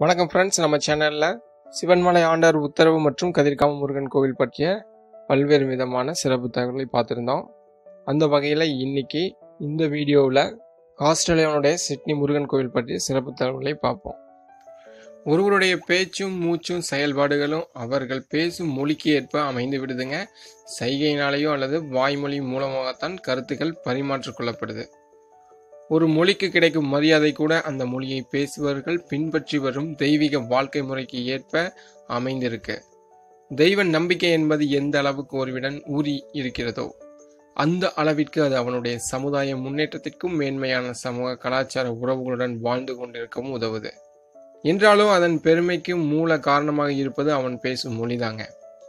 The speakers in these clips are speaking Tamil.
வணக்கம் ஃப்ரெண்ட்ஸ் நம்ம சேனலில் சிவன்மலை ஆண்டார் உத்தரவு மற்றும் கதிர்காம முருகன் கோவில் பற்றிய பல்வேறு விதமான சிறப்பு தகவல்களை பார்த்துருந்தோம் அந்த வகையில் இன்னைக்கு இந்த வீடியோவில் ஆஸ்திரேலியாவுடைய சிட்னி முருகன் கோவில் பற்றிய சிறப்பு தகவல்களை பார்ப்போம் ஒருவருடைய பேச்சும் மூச்சும் செயல்பாடுகளும் அவர்கள் பேசும் மொழிக்கு ஏற்ப அமைந்து விடுதுங்க சைகையினாலேயோ அல்லது வாய்மொழி மூலமாகத்தான் கருத்துக்கள் பரிமாற்றிக் கொள்ளப்படுது ஒரு மொழிக்கு கிடைக்கும் மரியாதை கூட அந்த மொழியை பேசுபவர்கள் பின்பற்றி வரும் தெய்வீக வாழ்க்கை முறைக்கு ஏற்ப அமைந்திருக்கு தெய்வ நம்பிக்கை என்பது எந்த அளவுக்கு ஒருவிடன் ஊறி இருக்கிறதோ அந்த அளவிற்கு அது அவனுடைய சமுதாய முன்னேற்றத்திற்கும் மேன்மையான சமூக கலாச்சார உறவுகளுடன் வாழ்ந்து கொண்டிருக்கவும் உதவுது என்றாலும் அதன் பெருமைக்கு மூல காரணமாக இருப்பது அவன் பேசும் மொழிதாங்க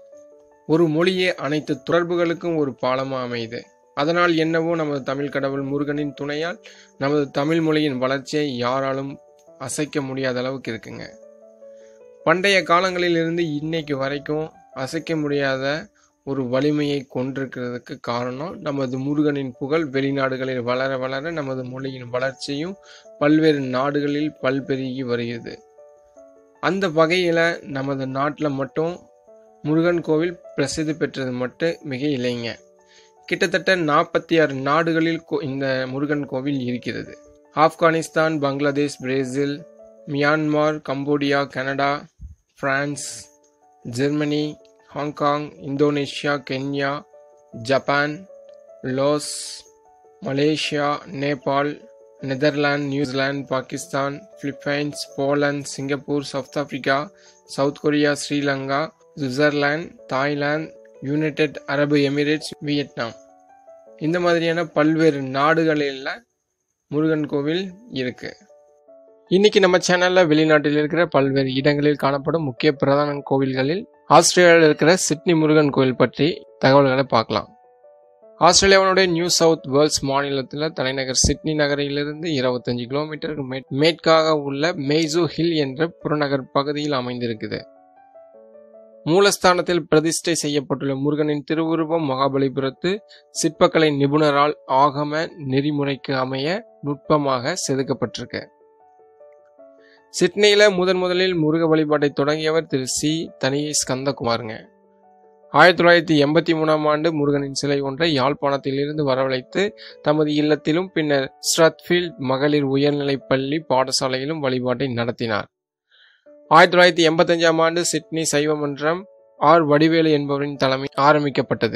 ஒரு மொழியே அனைத்து தொடர்புகளுக்கும் ஒரு பாலமாக அமையுது அதனால் என்னவோ நமது தமிழ் கடவுள் முருகனின் துணையால் நமது தமிழ் மொழியின் வளர்ச்சியை யாராலும் அசைக்க முடியாத அளவுக்கு இருக்குங்க பண்டைய காலங்களில் இருந்து இன்னைக்கு வரைக்கும் அசைக்க முடியாத ஒரு வலிமையை கொண்டிருக்கிறதுக்கு காரணம் நமது முருகனின் புகழ் வெளிநாடுகளில் வளர வளர நமது மொழியின் வளர்ச்சியும் பல்வேறு நாடுகளில் பல்பெருகி வருகிறது அந்த வகையில் நமது நாட்டில் மட்டும் முருகன் கோவில் பிரசித்தி பெற்றது மட்டும் மிக இல்லைங்க கிட்டத்தட்ட நாற்பத்தி ஆறு நாடுகளில் இந்த முருகன் கோவில் இருக்கிறது Afghanistan Bangladesh Brazil Myanmar Cambodia Canada France Germany Hong Kong Indonesia Kenya Japan Laos Malaysia Nepal Netherlands New Zealand Pakistan Philippines Poland Singapore South Africa South Korea Sri Lanka Switzerland Thailand United Arab Emirates Vietnam இந்த மாதிரியான பல்வேறு நாடுகளில் முருகன் கோவில் இருக்கு இன்னைக்கு நம்ம சேனல்ல வெளிநாட்டில் இருக்கிற பல்வேறு இடங்களில் காணப்படும் முக்கிய பிரதான கோவில்களில் ஆஸ்திரேலியாவில் இருக்கிற சிட்னி முருகன் கோவில் பற்றி தகவல்களை பார்க்கலாம் ஆஸ்திரேலியாவுடைய நியூ சவுத் வேல்ஸ் மாநிலத்தில் தலைநகர் சிட்னி நகரிலிருந்து இருபத்தஞ்சு கிலோமீட்டர் மேற்காக உள்ள மெய்சோ ஹில் என்ற புறநகர் பகுதியில் அமைந்திருக்குது மூலஸ்தானத்தில் பிரதிஷ்டை செய்யப்பட்டுள்ள முருகனின் திருவுருவம் மகாபலிபுரத்து சிற்பக்கலை நிபுணரால் ஆகம நெறிமுறைக்கு அமைய நுட்பமாக செதுக்கப்பட்டிருக்கு சிட்னியில முதன் முதலில் முருக வழிபாட்டை தொடங்கியவர் திரு சி தனியை ஸ்கந்தகுமாருங்க ஆயிரத்தி தொள்ளாயிரத்தி எண்பத்தி மூணாம் ஆண்டு முருகனின் சிலை ஒன்றை யாழ்ப்பாணத்திலிருந்து வரவழைத்து தமது இல்லத்திலும் பின்னர் ஸ்ட்ரத்ஃபீல்ட் மகளிர் உயர்நிலைப் பள்ளி பாடசாலையிலும் வழிபாட்டை நடத்தினார் ஆயிரத்தி தொள்ளாயிரத்தி எண்பத்தஞ்சாம் ஆண்டு சிட்னி சைவ மன்றம் ஆர் வடிவேலு என்பவரின் தலைமை ஆரம்பிக்கப்பட்டது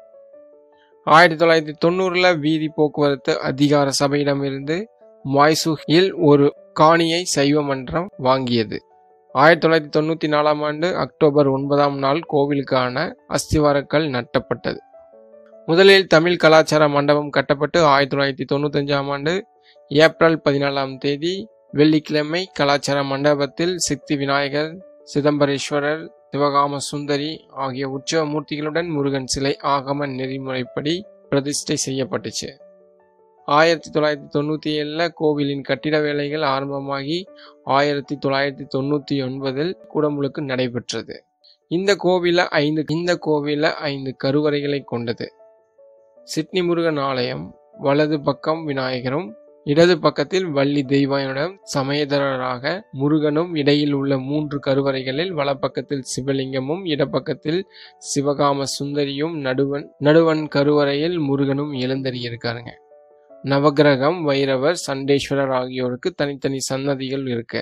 ஆயிரத்தி தொள்ளாயிரத்தி தொண்ணூறுல வீதி போக்குவரத்து அதிகார சபையிடமிருந்து மாய்சூஹில் ஒரு காணியை சைவ மன்றம் வாங்கியது ஆயிரத்தி தொள்ளாயிரத்தி தொண்ணூத்தி நாலாம் ஆண்டு அக்டோபர் ஒன்பதாம் நாள் கோவிலுக்கான அஸ்திவாரக்கல் நட்டப்பட்டது முதலில் தமிழ் கலாச்சார மண்டபம் கட்டப்பட்டு ஆயிரத்தி தொள்ளாயிரத்தி தொண்ணூத்தஞ்சாம் ஆண்டு ஏப்ரல் பதினாலாம் தேதி வெள்ளிக்கிழமை கலாச்சார மண்டபத்தில் சித்தி விநாயகர் சிதம்பரேஸ்வரர் சிவகாம சுந்தரி ஆகிய உற்சவ மூர்த்திகளுடன் முருகன் சிலை ஆகம நெறிமுறைப்படி பிரதிஷ்டை செய்யப்பட்டுச்சு ஆயிரத்தி தொள்ளாயிரத்தி தொண்ணூற்றி ஏழில் கோவிலின் கட்டிட வேலைகள் ஆரம்பமாகி ஆயிரத்தி தொள்ளாயிரத்தி தொண்ணூற்றி ஒன்பதில் குடமுழுக்கு நடைபெற்றது இந்த கோவில ஐந்து இந்த கோவில ஐந்து கருவறைகளை கொண்டது சிட்னி முருகன் ஆலயம் வலது பக்கம் விநாயகரும் இடது பக்கத்தில் வள்ளி தெய்வானுடன் சமயதரராக முருகனும் இடையில் உள்ள மூன்று கருவறைகளில் வலப்பக்கத்தில் சிவலிங்கமும் இடப்பக்கத்தில் சிவகாம சுந்தரியும் நடுவன் நடுவன் கருவறையில் முருகனும் எழுந்தறியிருக்காருங்க நவகிரகம் வைரவர் சண்டேஸ்வரர் ஆகியோருக்கு தனித்தனி சன்னதிகள் இருக்கு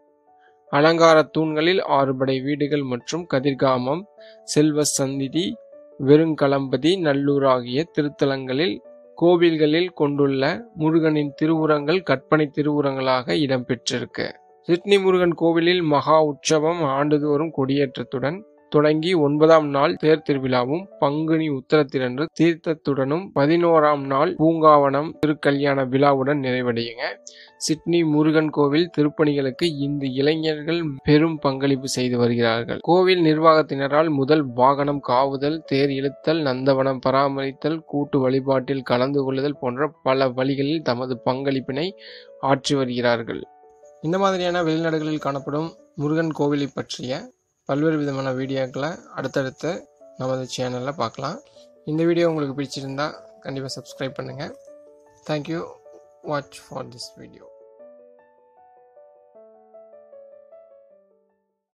அலங்கார தூண்களில் ஆறுபடை வீடுகள் மற்றும் கதிர்காமம் செல்வ சந்திதி வெறுங்கலம்பதி நல்லூர் ஆகிய திருத்தலங்களில் கோவில்களில் கொண்டுள்ள முருகனின் திருவுரங்கள் கற்பனை திருவுரங்களாக இடம்பெற்றிருக்கு சிட்னி முருகன் கோவிலில் மகா உற்சவம் ஆண்டுதோறும் கொடியேற்றத்துடன் தொடங்கி ஒன்பதாம் நாள் தேர் திருவிழாவும் பங்குனி உத்தரத்திரன்று தீர்த்தத்துடனும் பதினோராம் நாள் பூங்காவனம் திருக்கல்யாண விழாவுடன் நிறைவடையுங்க சிட்னி முருகன் கோவில் திருப்பணிகளுக்கு இந்த இளைஞர்கள் பெரும் பங்களிப்பு செய்து வருகிறார்கள் கோவில் நிர்வாகத்தினரால் முதல் வாகனம் காவுதல் தேர் இழுத்தல் நந்தவனம் பராமரித்தல் கூட்டு வழிபாட்டில் கலந்து கொள்ளுதல் போன்ற பல வழிகளில் தமது பங்களிப்பினை ஆற்றி வருகிறார்கள் இந்த மாதிரியான வெளிநாடுகளில் காணப்படும் முருகன் கோவிலை பற்றிய பல்வேறு விதமான வீடியோக்களை அடுத்தடுத்து நமது சேனலில் பார்க்கலாம் இந்த வீடியோ உங்களுக்கு பிடிச்சிருந்தா கண்டிப்பாக சப்ஸ்கிரைப் பண்ணுங்கள் thank you watch for this video